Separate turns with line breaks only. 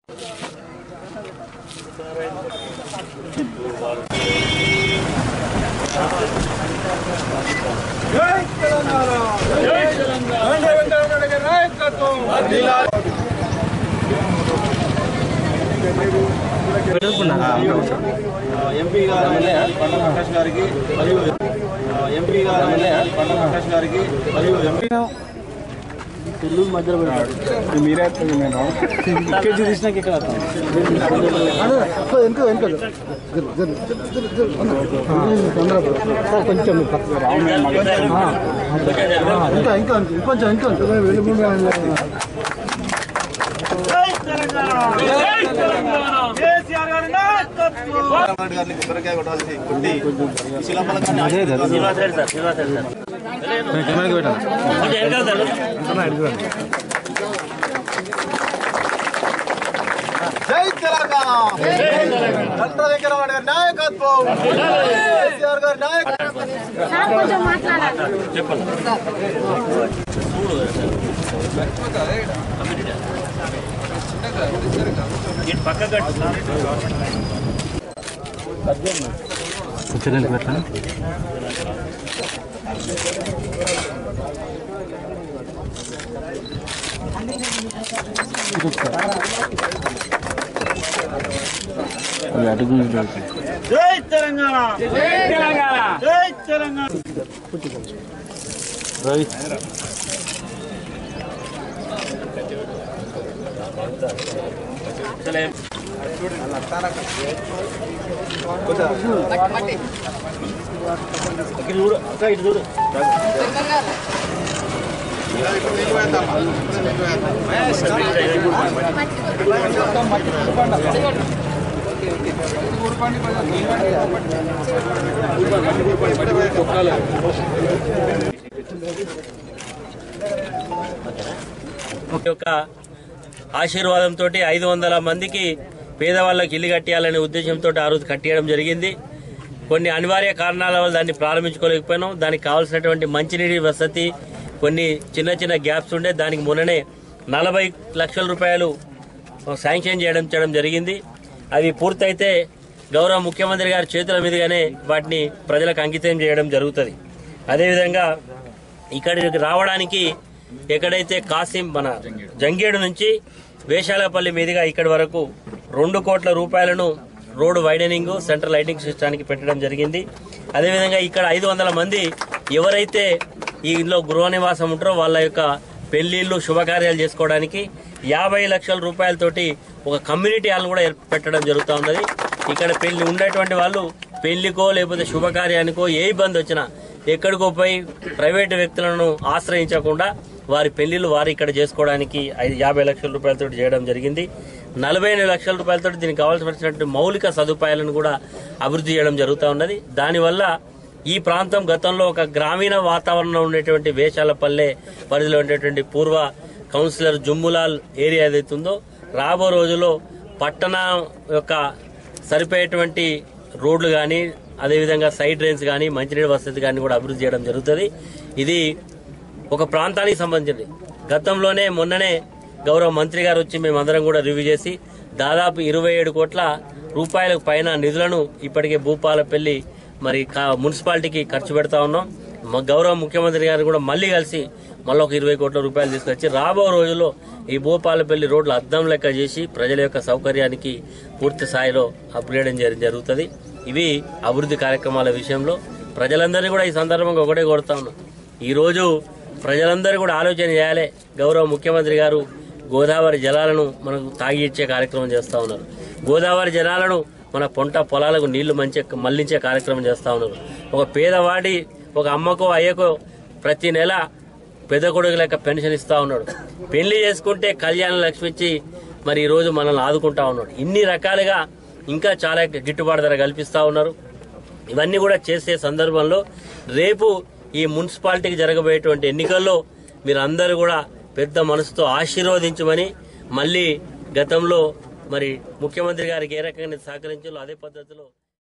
జై తెలంగాణ జై తెలంగాణ వెంకటరమణ గారి నాయకత్వం
ఎంపీ గారు ఎమ్మెల్యే పండ ప్రకాష్ గారికి మరియు ఎంపీ గారు ఎమ్మెల్యే పండ ప్రకాష్ గారికి మరియు ఎంపీ
మీరే ఇక్కడ చూసినాక ఇక్కడ వెనుక వెనుక కొంచెం ఇంకా ఇంకా ఇంకొంచెం ఇంకా
రెడ్డి గారిని కొబ్బరికాయ కొట్టాల్సి కొట్టి శిలాఫలకాన్ని జై తెలంగాణ డాక్టర్ వెంకటరమణ గారి నాయకత్వం కేసీఆర్ గారి నాయకత్వం
సార్ కొంచెం మాట్లాడాలి
జై తెలంగాణ జై తెలంగాణ జై తెలంగాణ
యొక్క ఆశీర్వాదంతో ఐదు వందల మందికి పేదవాళ్ళకి ఇల్లు కట్టియాలనే ఉద్దేశంతో ఆ రోజు కట్టియడం జరిగింది కొన్ని అనివార్య కారణాల వల్ల దాన్ని ప్రారంభించుకోలేకపోయినాం దానికి కావాల్సినటువంటి మంచినీటి వసతి కొన్ని చిన్న చిన్న గ్యాప్స్ ఉండే దానికి మొన్ననే నలభై లక్షల రూపాయలు శాంక్షన్ చేయడం చేయడం జరిగింది అవి పూర్తయితే గౌరవ ముఖ్యమంత్రి గారి చేతుల మీదుగానే వాటిని ప్రజలకు అంకితం చేయడం జరుగుతుంది అదేవిధంగా ఇక్కడికి రావడానికి ఎక్కడైతే కాసిం మన జంగేడు నుంచి వేషాలపల్లి మీదుగా ఇక్కడి వరకు రెండు కోట్ల రూపాయలను రోడ్డు వైడనింగ్ సెంట్రల్ లైటింగ్ సిస్టానికి పెట్టడం జరిగింది అదేవిధంగా ఇక్కడ ఐదు వందల మంది ఎవరైతే ఈ ఇంట్లో గృహ నివాసం ఉంటారో వాళ్ళ యొక్క పెళ్లిళ్ళు శుభకార్యాలు చేసుకోవడానికి యాభై లక్షల రూపాయలతోటి ఒక కమ్యూనిటీ హాల్ కూడా ఏర్ప- పెట్టడం జరుగుతూ ఉన్నది ఇక్కడ పెళ్లి ఉండేటువంటి వాళ్ళు పెళ్లికో లేకపోతే శుభకార్యానికో ఏ ఇబ్బంది వచ్చినా ఎక్కడికో పోయి ప్రైవేటు వ్యక్తులను ఆశ్రయించకుండా వారి పెళ్లిళ్ళు వారు ఇక్కడ చేసుకోవడానికి ఐదు యాభై లక్షల రూపాయలతో చేయడం జరిగింది నలభై ఎనిమిది లక్షల రూపాయలతో దీనికి కావాల్సినటువంటి మౌలిక సదుపాయాలను కూడా అభివృద్ధి చేయడం జరుగుతూ ఉన్నది దానివల్ల ఈ ప్రాంతం గతంలో ఒక గ్రామీణ వాతావరణంలో ఉండేటువంటి వేషాలపల్లె పరిధిలో ఉండేటువంటి పూర్వ కౌన్సిలర్ జుమ్ములాల్ ఏరియా ఏదైతే ఉందో రాబో రోజుల్లో పట్టణ యొక్క సరిపోయేటువంటి రోడ్లు కానీ అదేవిధంగా సైడ్ డ్రైన్స్ కానీ మంచినీటి వసతి కానీ కూడా అభివృద్ధి చేయడం జరుగుతుంది ఇది ఒక ప్రాంతానికి సంబంధించింది గతంలోనే మొన్ననే గౌరవ మంత్రి గారు వచ్చి మేమందరం కూడా రివ్యూ చేసి దాదాపు ఇరవై ఏడు కోట్ల రూపాయలకు పైన నిధులను ఇప్పటికే భూపాలపల్లి మరి కా- మున్సిపాలిటీకి ఖర్చు పెడతా ఉన్నాం మా గౌరవ ముఖ్యమంత్రి గారు కూడా మళ్ళీ కలిసి మళ్ళీ ఒక ఇరవై కోట్ల రూపాయలు తీసుకొచ్చి రాబో రోజుల్లో ఈ భూపాలపల్లి రోడ్లు అద్దం లెక్క చేసి ప్రజల యొక్క సౌకర్యానికి పూర్తి స్థాయిలో అప్గ్రేడ్ చేయడం జరుగుతుంది ఇవి అభివృద్ధి కార్యక్రమాల విషయంలో ప్రజలందరినీ కూడా ఈ సందర్భంగా ఒకటే కోరుతా ఉన్నాం ఈరోజు ప్రజలందరూ కూడా ఆలోచన చేయాలి గౌరవ ముఖ్యమంత్రి గారు గోదావరి జలాలను మనకు తాగి ఇచ్చే కార్యక్రమం చేస్తా ఉన్నారు గోదావరి జలాలను మన పొంట పొలాలకు నీళ్లు మంచి మళ్లించే కార్యక్రమం చేస్తా ఉన్నారు ఒక పేదవాడి ఒక అమ్మకో అయ్యకో ప్రతి నెల పెద్ద కొడుకు లెక్క పెన్షన్ ఇస్తా ఉన్నాడు పెళ్లి చేసుకుంటే కళ్యాణ లక్ష్మి ఇచ్చి మరి ఈ రోజు మనల్ని ఆదుకుంటా ఉన్నాడు ఇన్ని రకాలుగా ఇంకా చాలా గిట్టుబాటు ధర కల్పిస్తా ఉన్నారు ఇవన్నీ కూడా చేసే సందర్భంలో రేపు ఈ మున్సిపాలిటీకి జరగబోయేటువంటి ఎన్నికల్లో మీరు అందరూ కూడా పెద్ద మనసుతో ఆశీర్వదించమని మళ్ళీ గతంలో మరి ముఖ్యమంత్రి గారికి ఏ రకంగా సహకరించాలో అదే పద్ధతిలో